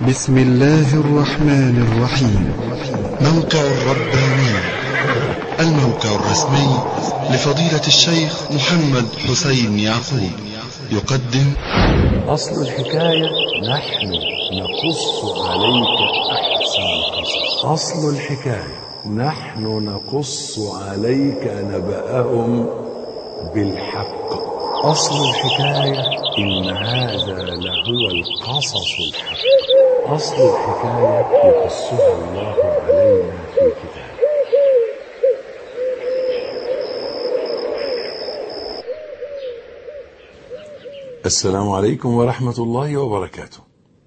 بسم الله الرحمن الرحيم موقع الرباني الموقع الرسمي لفضيلة الشيخ محمد حسين يعقوب يقدم أصل الحكاية نحن نقص عليك أحسن القصص أصل الحكاية نحن نقص عليك نبأهم بالحق أصل الحكاية إن هذا لهو القصص الحق أصل الحكاية يقصها الله علينا في كتابه السلام عليكم ورحمة الله وبركاته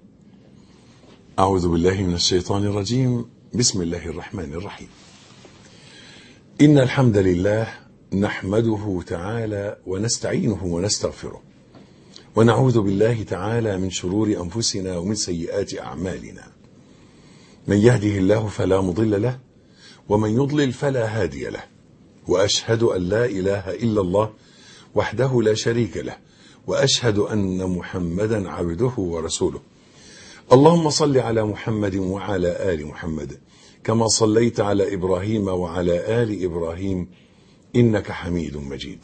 أعوذ بالله من الشيطان الرجيم بسم الله الرحمن الرحيم إن الحمد لله نحمده تعالى ونستعينه ونستغفره ونعوذ بالله تعالى من شرور أنفسنا ومن سيئات أعمالنا من يهده الله فلا مضل له ومن يضلل فلا هادي له وأشهد أن لا إله إلا الله وحده لا شريك له واشهد ان محمدا عبده ورسوله اللهم صل على محمد وعلى ال محمد كما صليت على ابراهيم وعلى ال ابراهيم انك حميد مجيد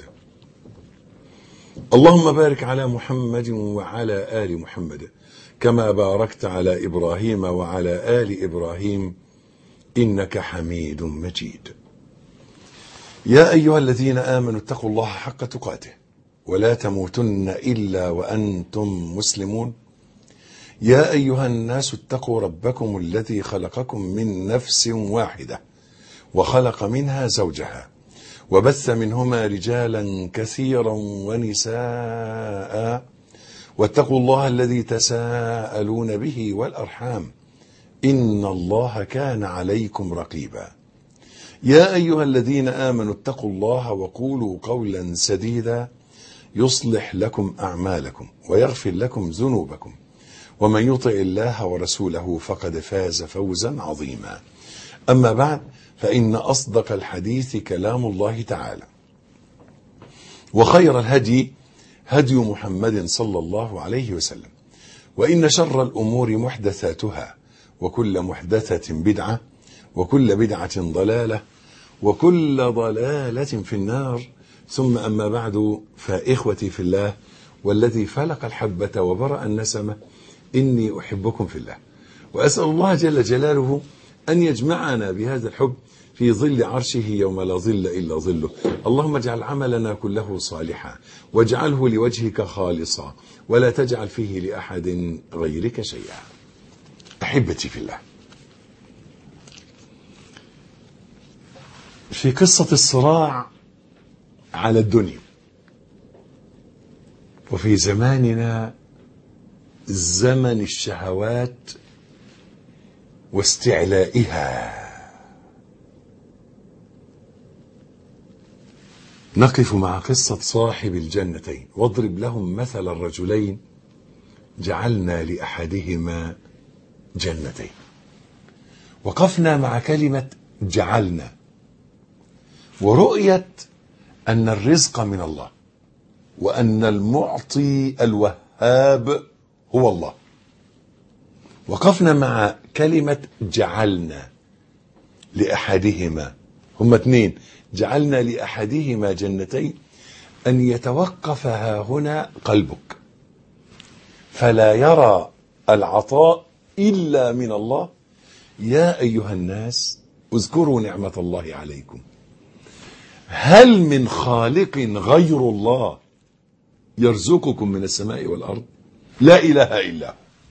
اللهم بارك على محمد وعلى ال محمد كما باركت على ابراهيم وعلى ال ابراهيم انك حميد مجيد يا ايها الذين امنوا اتقوا الله حق تقاته ولا تموتن الا وانتم مسلمون يا ايها الناس اتقوا ربكم الذي خلقكم من نفس واحده وخلق منها زوجها وبث منهما رجالا كثيرا ونساء واتقوا الله الذي تساءلون به والارحام ان الله كان عليكم رقيبا يا ايها الذين امنوا اتقوا الله وقولوا قولا سديدا يصلح لكم اعمالكم ويغفر لكم ذنوبكم ومن يطع الله ورسوله فقد فاز فوزا عظيما اما بعد فان اصدق الحديث كلام الله تعالى وخير الهدي هدي محمد صلى الله عليه وسلم وان شر الامور محدثاتها وكل محدثه بدعه وكل بدعه ضلاله وكل ضلاله في النار ثم أما بعد فإخوتي في الله والذي فلق الحبة وبرأ النسمة إني أحبكم في الله وأسأل الله جل جلاله أن يجمعنا بهذا الحب في ظل عرشه يوم لا ظل إلا ظله اللهم اجعل عملنا كله صالحا واجعله لوجهك خالصا ولا تجعل فيه لأحد غيرك شيئا أحبتي في الله في قصة الصراع على الدنيا وفي زماننا زمن الشهوات واستعلائها نقف مع قصة صاحب الجنتين واضرب لهم مثل الرجلين جعلنا لأحدهما جنتين وقفنا مع كلمة جعلنا ورؤية أن الرزق من الله وأن المعطي الوهاب هو الله وقفنا مع كلمة جعلنا لأحدهما هما اثنين جعلنا لأحدهما جنتين أن يتوقف ها هنا قلبك فلا يرى العطاء إلا من الله يا أيها الناس اذكروا نعمة الله عليكم هل من خالق غير الله يرزقكم من السماء والارض لا اله الا هو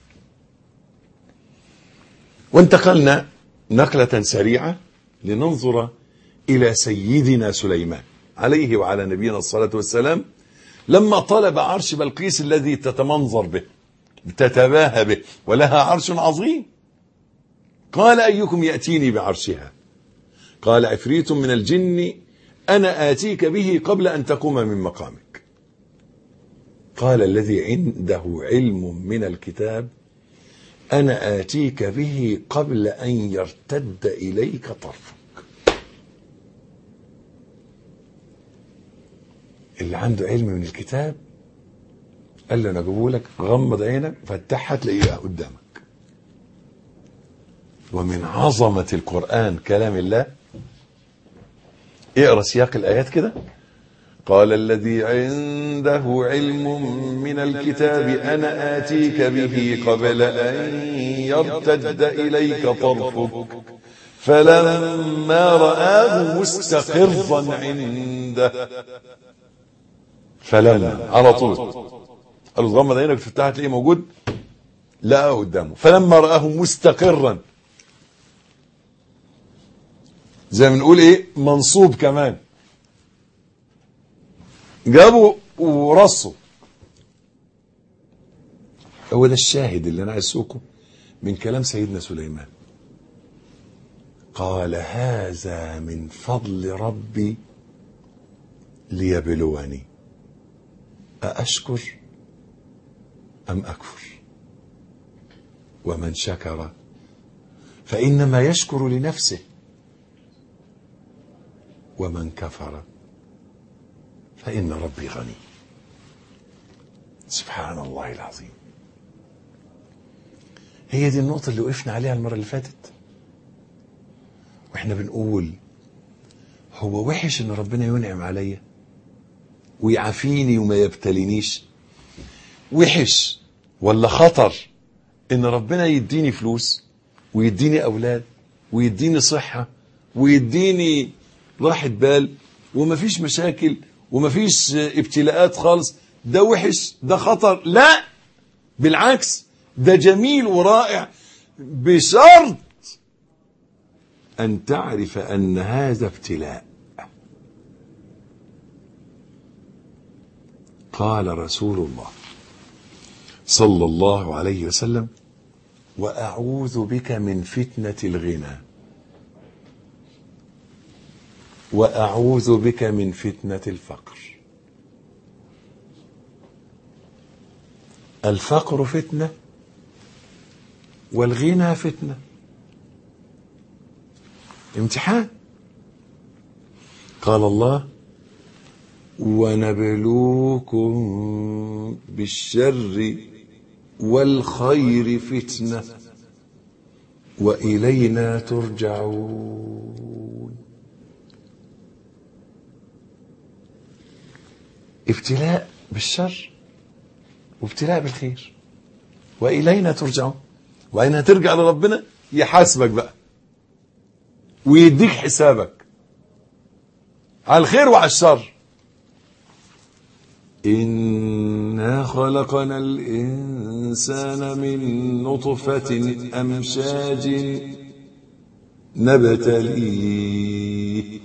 وانتقلنا نقله سريعه لننظر الى سيدنا سليمان عليه وعلى نبينا الصلاه والسلام لما طلب عرش بلقيس الذي تتمنظر به تتباهى به ولها عرش عظيم قال ايكم ياتيني بعرشها قال عفريت من الجن أنا آتيك به قبل أن تقوم من مقامك قال الذي عنده علم من الكتاب أنا آتيك به قبل أن يرتد إليك طرفك اللي عنده علم من الكتاب قال له أنا أجيبه لك غمض عينك فتحها تلاقيها قدامك ومن عظمة القرآن كلام الله اقرأ سياق الآيات كده قال الذي عنده علم من الكتاب أنا آتيك به قبل أن يرتد إليك طرفك فلما رآه مستقرا عنده فلما على طول قالوا تغمض عينك تفتحها تلاقيه موجود لقاه قدامه فلما رآه مستقرا زي ما نقول ايه منصوب كمان جابوا ورصوا هو ده الشاهد اللي انا عايز اسوقه من كلام سيدنا سليمان قال هذا من فضل ربي ليبلوني أأشكر أم أكفر ومن شكر فإنما يشكر لنفسه ومن كفر فإن ربي غني سبحان الله العظيم هي دي النقطة اللي وقفنا عليها المرة اللي فاتت واحنا بنقول هو وحش ان ربنا ينعم عليا ويعافيني وما يبتلينيش وحش ولا خطر ان ربنا يديني فلوس ويديني اولاد ويديني صحة ويديني راحة بال ومفيش مشاكل ومفيش ابتلاءات خالص ده وحش ده خطر لا بالعكس ده جميل ورائع بشرط أن تعرف أن هذا ابتلاء قال رسول الله صلى الله عليه وسلم وأعوذ بك من فتنة الغنى وأعوذ بك من فتنة الفقر الفقر فتنة والغنى فتنة امتحان قال الله ونبلوكم بالشر والخير فتنة وإلينا ترجعون ابتلاء بالشر وابتلاء بالخير وإلينا ترجعون وأين هترجع لربنا يحاسبك بقى ويديك حسابك على الخير وعلى الشر إنا خلقنا الإنسان من نطفة أمشاج نبتليه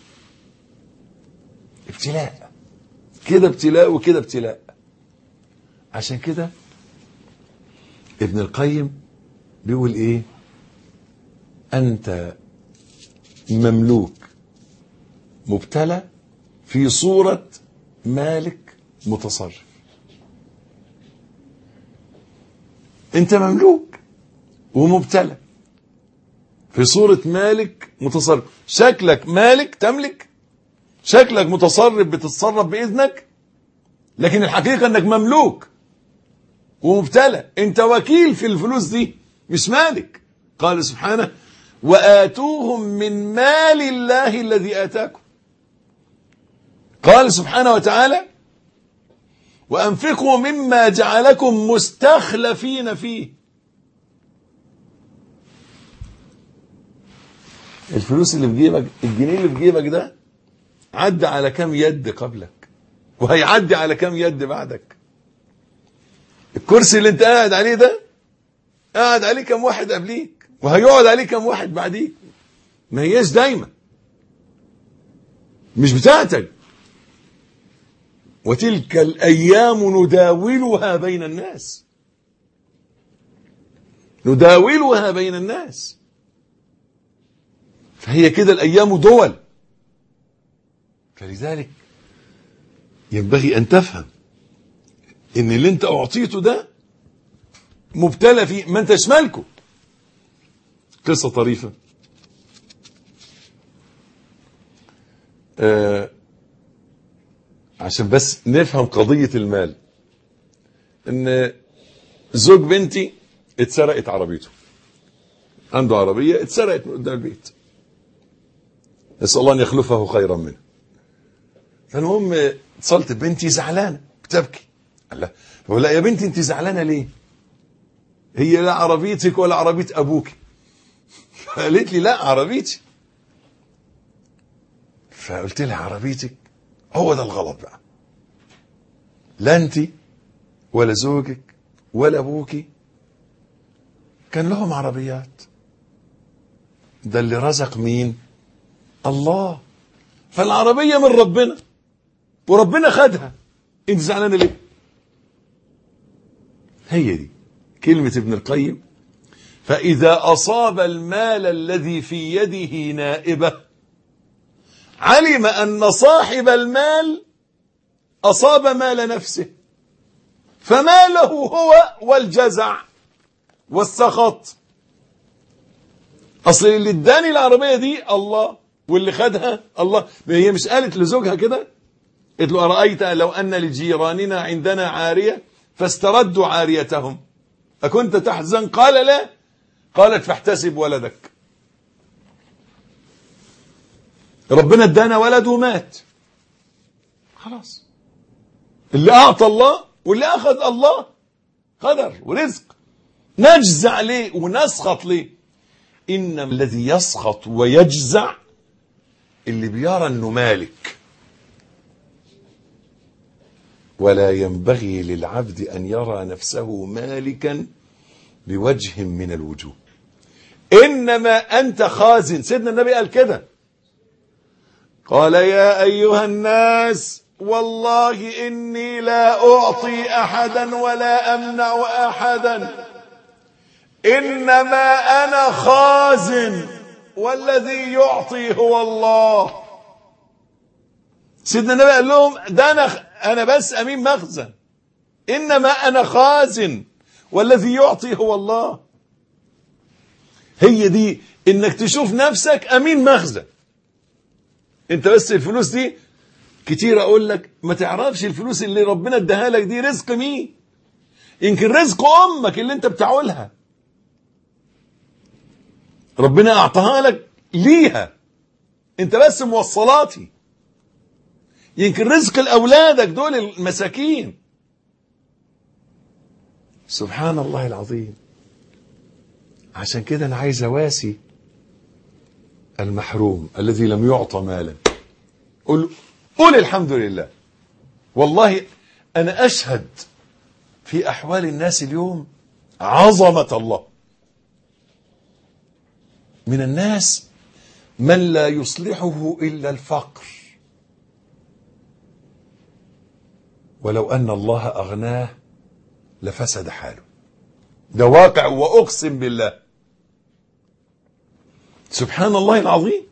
ابتلاء كده ابتلاء وكده ابتلاء عشان كده ابن القيم بيقول ايه انت مملوك مبتلى في صورة مالك متصرف انت مملوك ومبتلى في صورة مالك متصرف شكلك مالك تملك شكلك متصرف بتتصرف بإذنك لكن الحقيقة انك مملوك ومبتلى انت وكيل في الفلوس دي مش مالك قال سبحانه وآتوهم من مال الله الذي آتاكم قال سبحانه وتعالى وأنفقوا مما جعلكم مستخلفين فيه الفلوس اللي في جيبك الجنيه اللي في جيبك ده عدى على كم يد قبلك وهيعدي على كم يد بعدك الكرسي اللي انت قاعد عليه ده قاعد عليه كم واحد قبليك وهيقعد عليه كم واحد بعديك ما هياش دايما مش بتاعتك وتلك الأيام نداولها بين الناس نداولها بين الناس فهي كده الأيام دول فلذلك ينبغي أن تفهم إن اللي أنت أعطيته ده مبتلى فيه ما أنتش مالكه قصة طريفة آه عشان بس نفهم قضية المال ان زوج بنتي اتسرقت عربيته عنده عربية اتسرقت من قدام البيت نسأل الله أن يخلفه خيرا منه فالمهم اتصلت ببنتي زعلانة بتبكي قال لها بقول لها يا بنتي انت زعلانة ليه هي لا عربيتك ولا عربية أبوك قالت لي لا عربيتي فقلت لها عربيتك هو ده الغلط بقى لا انت ولا زوجك ولا ابوك كان لهم عربيات ده اللي رزق مين الله فالعربية من ربنا وربنا خدها انت زعلانه ليه هي دي كلمة ابن القيم فإذا أصاب المال الذي في يده نائبة علم أن صاحب المال أصاب مال نفسه فماله هو والجزع والسخط أصل اللي اداني العربية دي الله واللي خدها الله هي مش قالت لزوجها كده قالت له أرأيت لو أن لجيراننا عندنا عارية فاستردوا عاريتهم أكنت تحزن قال لا قالت فاحتسب ولدك ربنا ادانا ولد ومات خلاص اللي أعطى الله واللي أخذ الله قدر ورزق نجزع ليه ونسخط ليه إنما الذي يسخط ويجزع اللي بيرى أنه مالك ولا ينبغي للعبد أن يرى نفسه مالكا بوجه من الوجوه إنما أنت خازن سيدنا النبي قال كده قال يا أيها الناس والله إني لا أعطي أحدا ولا أمنع أحدا إنما أنا خازن والذي يعطي هو الله سيدنا النبي قال لهم ده أنا أنا بس أمين مخزن إنما أنا خازن والذي يعطي هو الله هي دي إنك تشوف نفسك أمين مخزن أنت بس الفلوس دي كتير أقول لك ما تعرفش الفلوس اللي ربنا اداها لك دي رزق مين يمكن رزق أمك اللي أنت بتعولها ربنا أعطاها لك ليها أنت بس موصلاتي يمكن رزق لأولادك دول المساكين سبحان الله العظيم عشان كده أنا عايز أواسي المحروم الذي لم يعطى مالا قل قل الحمد لله والله أنا أشهد في أحوال الناس اليوم عظمة الله من الناس من لا يصلحه إلا الفقر ولو أن الله أغناه لفسد حاله ده واقع وأقسم بالله سبحان الله العظيم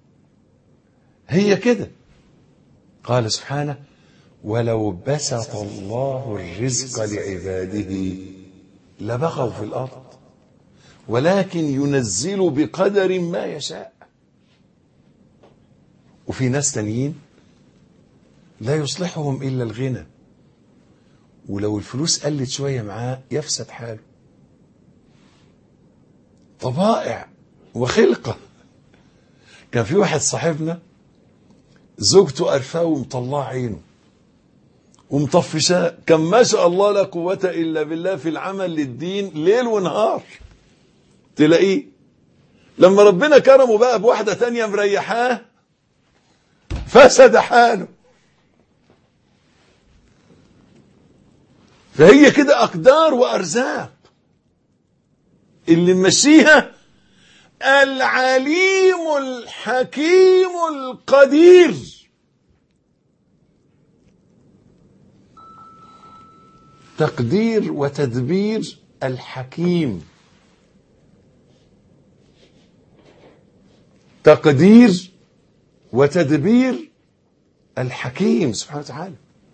هي كده قال سبحانه ولو بسط الله الرزق لعباده لبغوا في الأرض ولكن ينزل بقدر ما يشاء وفي ناس تانيين لا يصلحهم إلا الغنى ولو الفلوس قلت شوية معاه يفسد حاله طبائع وخلقة كان في واحد صاحبنا زوجته قرفاه ومطلعه عينه ومطفشاه كان ما شاء الله لا قوة إلا بالله في العمل للدين ليل ونهار تلاقيه لما ربنا كرمه بقى بواحدة تانية مريحاه فسد حاله فهي كده أقدار وأرزاق اللي ممشيها العليم الحكيم القدير تقدير وتدبير الحكيم تقدير وتدبير الحكيم سبحانه وتعالى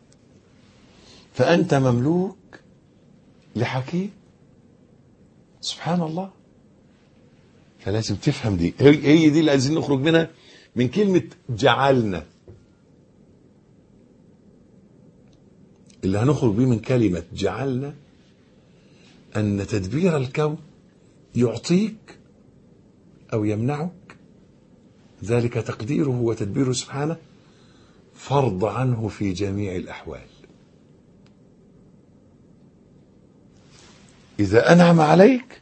فأنت مملوك لحكيم سبحان الله فلازم تفهم دي هي دي اللي عايزين نخرج منها من كلمة جعلنا اللي هنخرج بيه من كلمة جعلنا أن تدبير الكون يعطيك أو يمنعك ذلك تقديره وتدبيره سبحانه فرض عنه في جميع الأحوال إذا أنعم عليك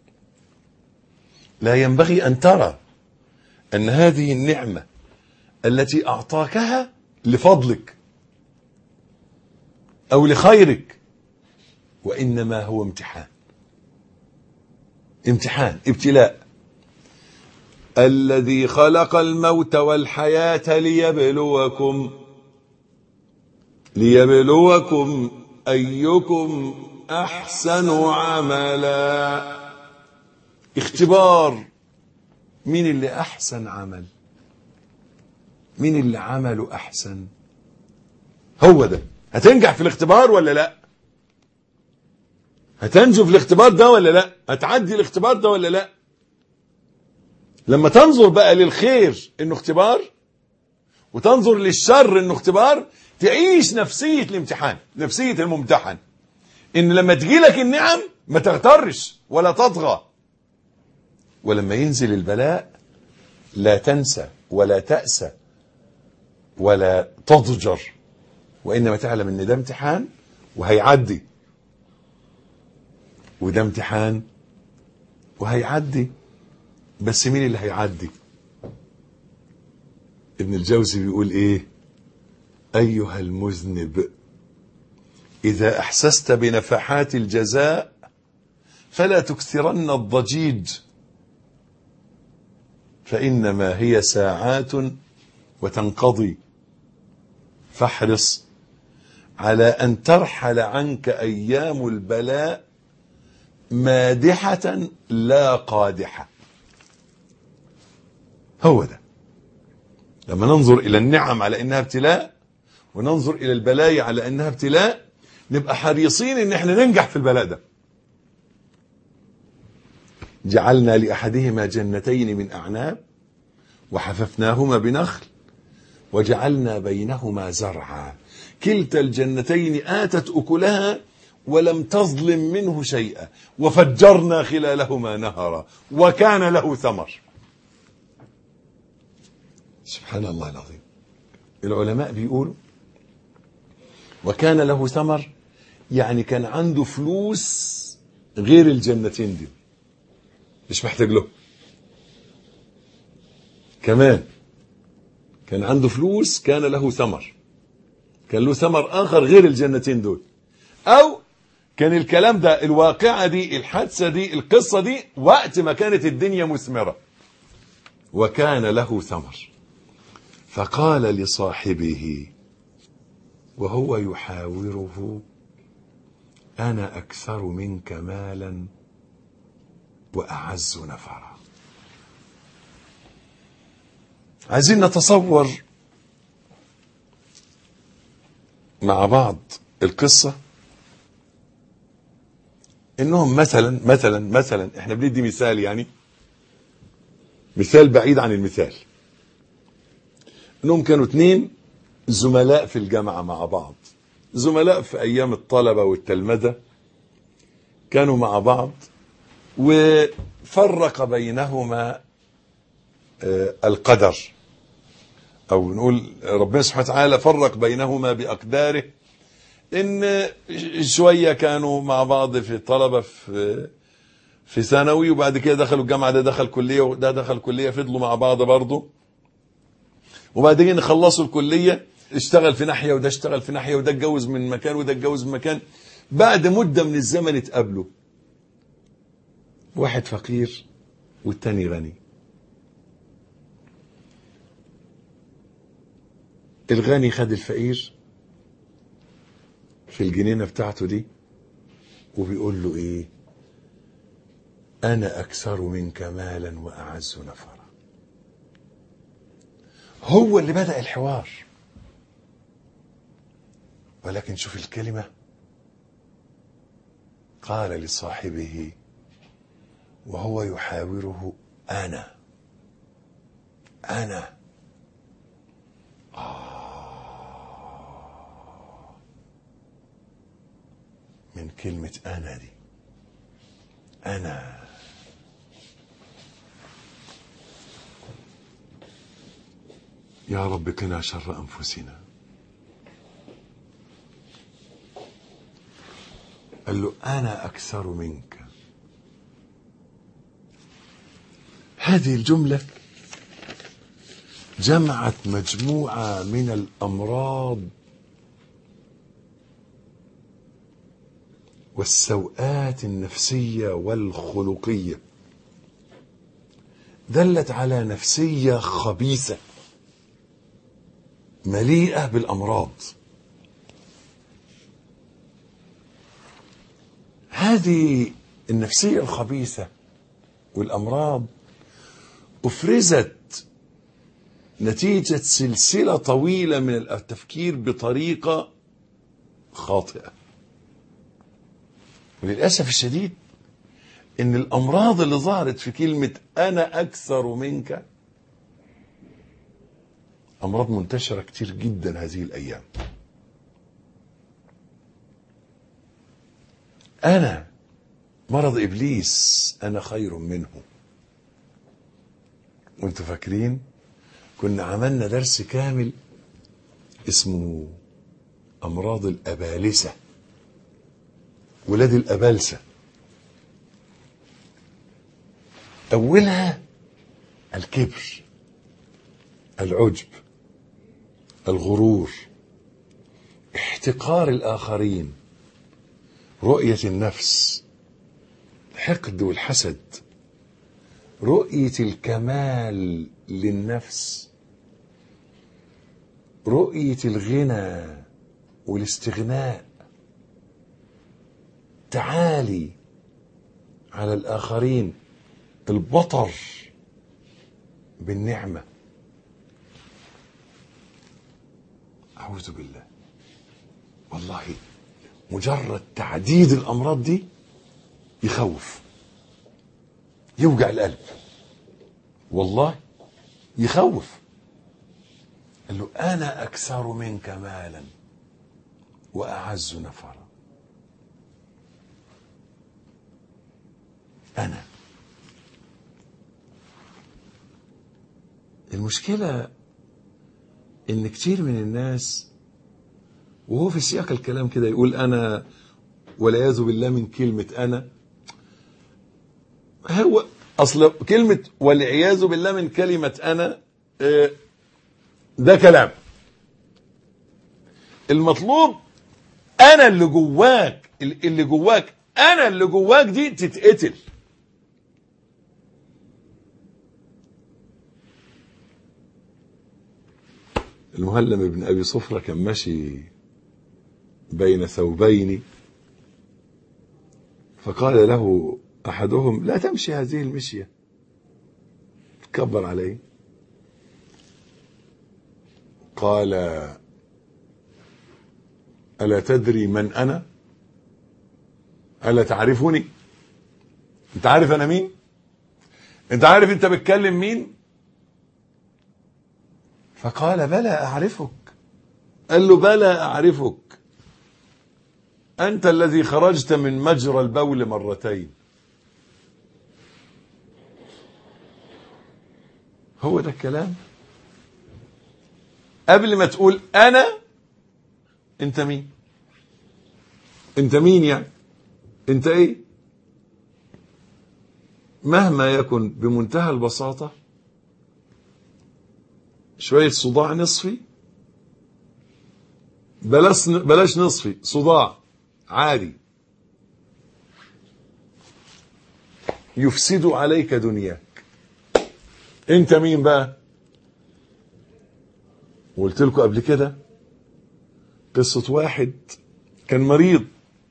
لا ينبغي أن ترى أن هذه النعمة التي أعطاكها لفضلك أو لخيرك وإنما هو امتحان امتحان ابتلاء الذي خلق الموت والحياة ليبلوكم ليبلوكم أيكم أحسن عملا اختبار مين اللي أحسن عمل مين اللي عمله أحسن هو ده هتنجح في الاختبار ولا لا هتنجو في الاختبار ده ولا لا هتعدي الاختبار ده ولا لا لما تنظر بقى للخير انه اختبار وتنظر للشر انه اختبار تعيش نفسية الامتحان نفسية الممتحن ان لما تجيلك النعم ما تغترش ولا تطغى ولما ينزل البلاء لا تنسى ولا تأسى ولا تضجر وإنما تعلم ان ده امتحان وهيعدي وده امتحان وهيعدي بس مين اللي هيعدي ابن الجوزي بيقول ايه ايها المذنب اذا احسست بنفحات الجزاء فلا تكثرن الضجيج فانما هي ساعات وتنقضي فاحرص على ان ترحل عنك ايام البلاء مادحه لا قادحه هو ده لما ننظر إلى النعم على إنها ابتلاء وننظر إلى البلايا على إنها ابتلاء نبقى حريصين إن احنا ننجح في البلاء ده جعلنا لأحدهما جنتين من أعناب وحففناهما بنخل وجعلنا بينهما زرعا كلتا الجنتين آتت أكلها ولم تظلم منه شيئا وفجرنا خلالهما نهرا وكان له ثمر سبحان الله العظيم العلماء بيقولوا وكان له ثمر يعني كان عنده فلوس غير الجنتين دي مش محتاج له كمان كان عنده فلوس كان له ثمر كان له ثمر آخر غير الجنتين دول أو كان الكلام ده الواقعة دي الحادثة دي القصة دي وقت ما كانت الدنيا مثمرة وكان له ثمر فقال لصاحبه وهو يحاوره انا اكثر منك مالا واعز نفرا عايزين نتصور مع بعض القصه انهم مثلا مثلا مثلا احنا بندي مثال يعني مثال بعيد عن المثال انهم كانوا اتنين زملاء في الجامعة مع بعض زملاء في ايام الطلبة والتلمذة كانوا مع بعض وفرق بينهما القدر او نقول ربنا سبحانه وتعالى فرق بينهما باقداره ان شوية كانوا مع بعض في طلبة في في ثانوي وبعد كده دخلوا الجامعة ده دخل كلية وده دخل كلية فضلوا مع بعض برضه وبعدين خلصوا الكلية اشتغل في ناحية وده اشتغل في ناحية وده اتجوز من مكان وده اتجوز من مكان بعد مدة من الزمن اتقابلوا واحد فقير والتاني غني الغني خد الفقير في الجنينة بتاعته دي وبيقول له ايه انا اكثر منك مالا واعز نفرا هو اللي بدأ الحوار ولكن شوف الكلمة قال لصاحبه وهو يحاوره أنا أنا آه من كلمة أنا دي أنا يا رب قنا شر أنفسنا قال له أنا أكثر منك هذه الجملة جمعت مجموعة من الأمراض والسوءات النفسية والخلقية دلت على نفسية خبيثة مليئة بالأمراض هذه النفسية الخبيثة والأمراض أفرزت نتيجة سلسلة طويلة من التفكير بطريقة خاطئة وللأسف الشديد إن الأمراض اللي ظهرت في كلمة أنا أكثر منك أمراض منتشرة كتير جدا هذه الأيام أنا مرض إبليس أنا خير منه وانتوا فاكرين كنا عملنا درس كامل اسمه أمراض الأبالسة ولاد الأبالسة أولها الكبر العجب الغرور احتقار الآخرين رؤية النفس الحقد والحسد رؤية الكمال للنفس رؤية الغنى والاستغناء تعالي على الآخرين البطر بالنعمة أعوذ بالله والله مجرد تعديد الأمراض دي يخوف يوجع القلب والله يخوف قال له أنا أكثر منك مالا وأعز نفرا أنا المشكلة إن كتير من الناس وهو في سياق الكلام كده يقول أنا والعياذ بالله من كلمة أنا هو أصل كلمة والعياذ بالله من كلمة أنا آه، ده كلام المطلوب أنا اللي جواك اللي جواك أنا اللي جواك دي تتقتل المهلم بن أبي صفرة كان ماشي بين ثوبين فقال له أحدهم لا تمشي هذه المشية كبر عليه قال ألا تدري من أنا ألا تعرفني أنت عارف أنا مين أنت عارف أنت بتكلم مين فقال بلى أعرفك قال له بلى أعرفك أنت الذي خرجت من مجرى البول مرتين هو ده الكلام قبل ما تقول أنا أنت مين أنت مين يعني أنت إيه مهما يكن بمنتهى البساطة شوية صداع نصفي بلاش بلاش نصفي صداع عادي يفسد عليك دنياك انت مين بقى وقلت لكم قبل كده قصة واحد كان مريض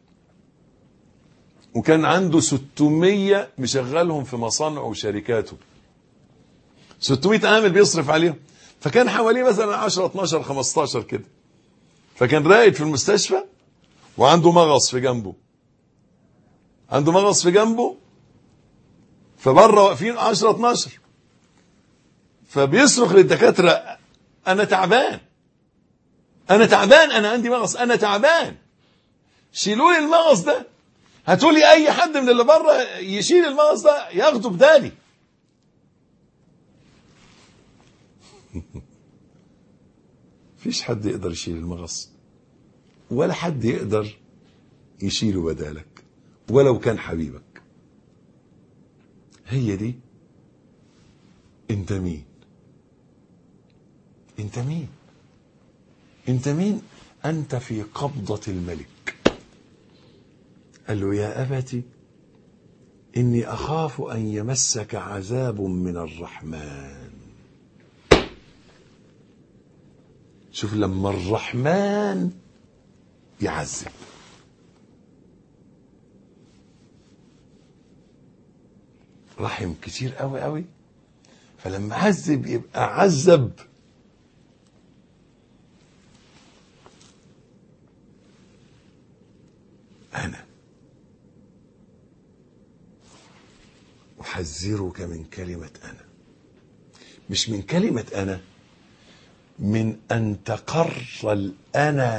وكان عنده 600 مشغلهم في مصانعه وشركاته 600 عامل بيصرف عليهم فكان حواليه مثلا 10 12 15 كده فكان راقد في المستشفى وعنده مغص في جنبه عنده مغص في جنبه فبره واقفين 10 12 فبيصرخ للدكاتره انا تعبان انا تعبان انا عندي مغص انا تعبان شيلوا لي المغص ده هاتوا لي اي حد من اللي بره يشيل المغص ده ياخده بدالي مفيش حد يقدر يشيل المغص ولا حد يقدر يشيله بدالك ولو كان حبيبك هي دي انت مين انت مين انت مين انت في قبضة الملك قال له يا أبتي إني أخاف أن يمسك عذاب من الرحمن شوف لما الرحمن يعذب رحم كتير قوي قوي فلما عذب يبقى عذب أنا أحذرك من كلمة أنا مش من كلمة أنا من أن تقر الأنا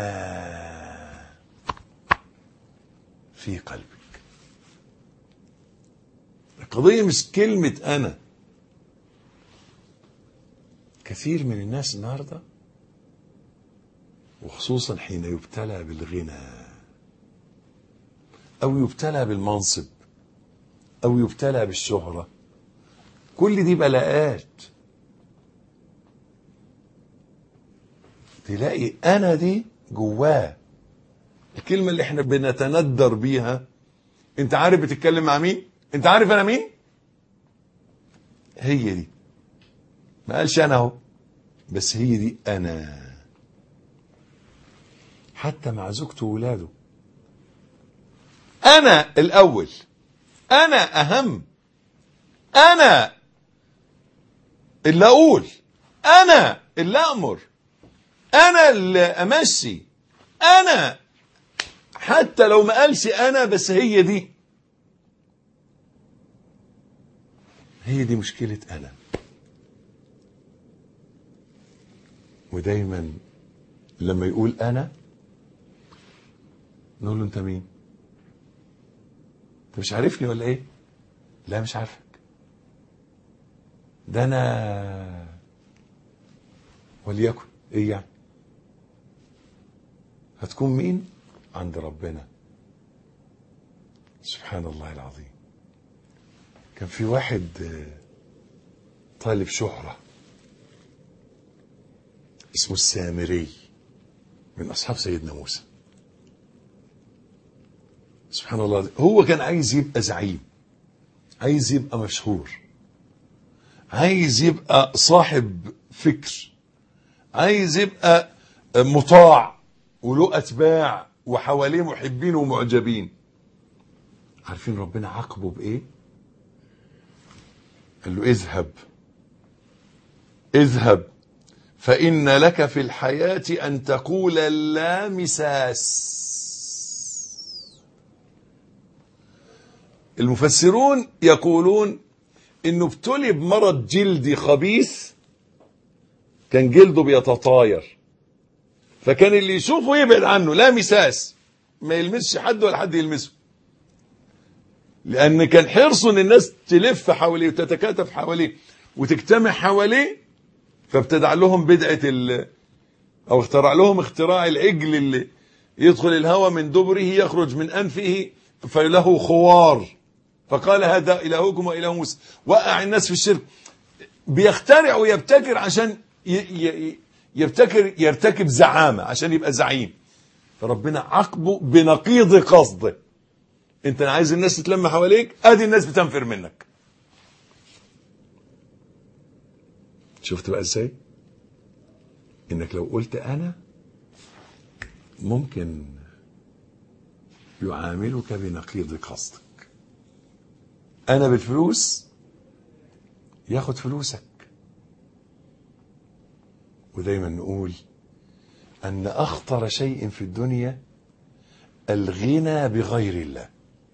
في قلبك القضية مش كلمة أنا كثير من الناس النهاردة وخصوصا حين يبتلى بالغنى أو يبتلى بالمنصب أو يبتلى بالشهرة كل دي بلاءات تلاقي أنا دي جواه الكلمة اللي احنا بنتندر بيها انت عارف بتتكلم مع مين انت عارف انا مين هي دي ما قالش انا اهو بس هي دي انا حتى مع زوجته وولاده انا الاول انا اهم انا اللي اقول انا اللي امر انا اللي امشي انا حتى لو ما قالش انا بس هي دي هي دي مشكلة انا ودايما لما يقول انا نقول له انت مين انت مش عارفني ولا ايه لا مش عارفك ده انا وليكن ايه يعني هتكون مين عند ربنا سبحان الله العظيم كان في واحد طالب شهرة اسمه السامري من أصحاب سيدنا موسى سبحان الله هو كان عايز يبقى زعيم عايز يبقى مشهور عايز يبقى صاحب فكر عايز يبقى مطاع وله أتباع وحواليه محبين ومعجبين عارفين ربنا عاقبه بإيه قال له اذهب اذهب فإن لك في الحياة أن تقول لا مساس المفسرون يقولون انه ابتلي بمرض جلدي خبيث كان جلده بيتطاير فكان اللي يشوفه يبعد عنه لا مساس ما يلمسش حد ولا حد يلمسه لان كان حرصه ان الناس تلف حواليه وتتكاتف حواليه وتجتمع حواليه فابتدع لهم بدعه ال او اخترع لهم اختراع العجل اللي يدخل الهواء من دبره يخرج من انفه فله خوار فقال هذا الهكم واله موسى وقع الناس في الشرك بيخترع ويبتكر عشان يبتكر يرتكب زعامه عشان يبقى زعيم فربنا عاقبه بنقيض قصده انت عايز الناس تتلم حواليك ادي الناس بتنفر منك شفت بقى ازاي انك لو قلت انا ممكن يعاملك بنقيض قصدك انا بالفلوس ياخد فلوسك ودايما نقول ان اخطر شيء في الدنيا الغنى بغير الله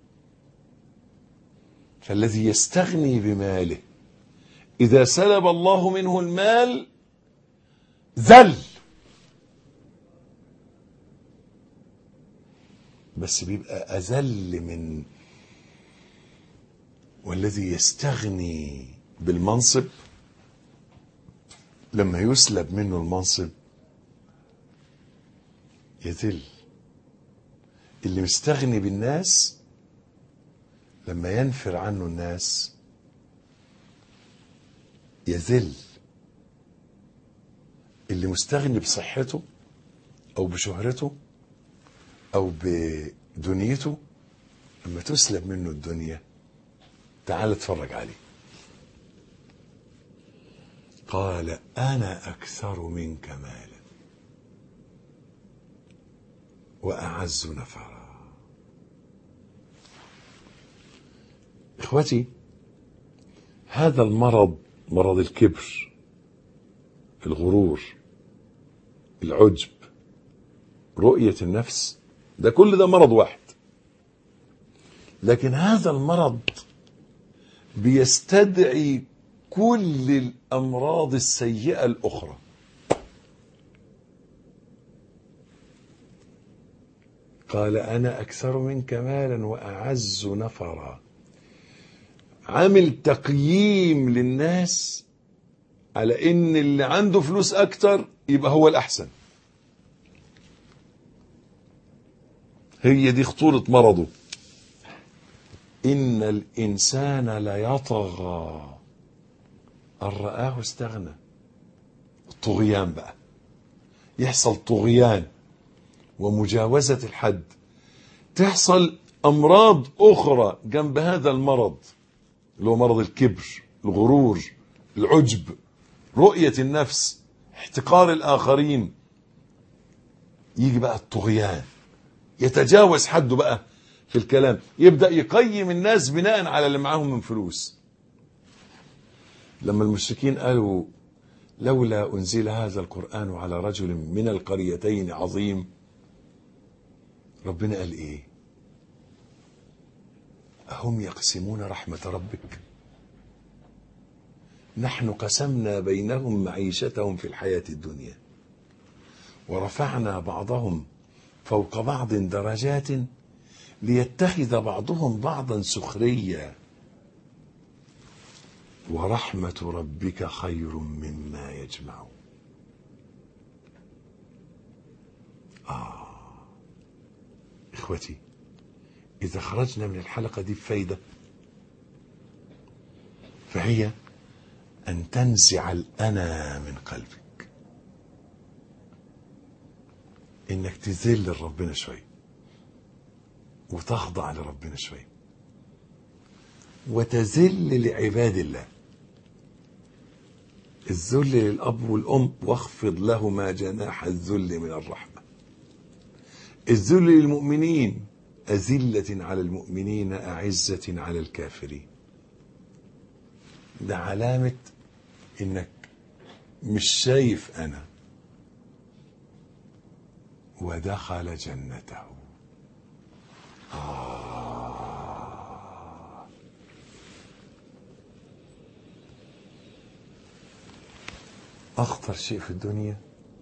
فالذي يستغني بماله اذا سلب الله منه المال ذل بس بيبقى اذل من والذي يستغني بالمنصب لما يسلب منه المنصب يذل اللي مستغني بالناس لما ينفر عنه الناس يذل اللي مستغني بصحته او بشهرته او بدنيته لما تسلب منه الدنيا تعال اتفرج عليه قال انا اكثر منك مالا واعز نفرا اخوتي هذا المرض مرض الكبر الغرور العجب رؤية النفس ده كل ده مرض واحد لكن هذا المرض بيستدعي كل الأمراض السيئة الأخرى قال أنا أكثر منك مالا وأعز نفرا عامل تقييم للناس على ان اللي عنده فلوس اكتر يبقى هو الاحسن هي دي خطورة مرضه ان الانسان ليطغى ان رآه استغنى الطغيان بقى يحصل طغيان ومجاوزة الحد تحصل امراض اخرى جنب هذا المرض اللي هو مرض الكبر الغرور العجب رؤية النفس احتقار الآخرين يجي بقى الطغيان يتجاوز حده بقى في الكلام يبدأ يقيم الناس بناء على اللي معاهم من فلوس لما المشركين قالوا لولا أنزل هذا القرآن على رجل من القريتين عظيم ربنا قال إيه أهم يقسمون رحمة ربك نحن قسمنا بينهم معيشتهم في الحياة الدنيا ورفعنا بعضهم فوق بعض درجات ليتخذ بعضهم بعضا سخريا ورحمة ربك خير مما يجمعون آه إخوتي إذا خرجنا من الحلقة دي بفايدة فهي أن تنزع الأنا من قلبك إنك تذل لربنا شوي وتخضع لربنا شوي وتذل لعباد الله الذل للأب والأم واخفض لهما جناح الذل من الرحمة الذل للمؤمنين أذلة على المؤمنين أعزة على الكافرين ده علامة إنك مش شايف أنا ودخل جنته آه. أخطر شيء في الدنيا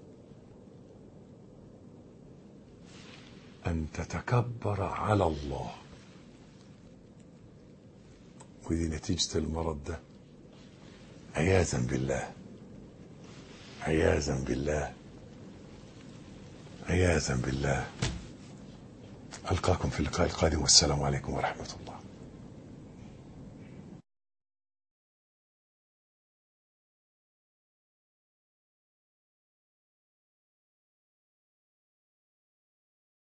أن تتكبر على الله ودي نتيجة المرض ده عياذا بالله عياذا بالله عياذا بالله ألقاكم في اللقاء القادم والسلام عليكم ورحمة الله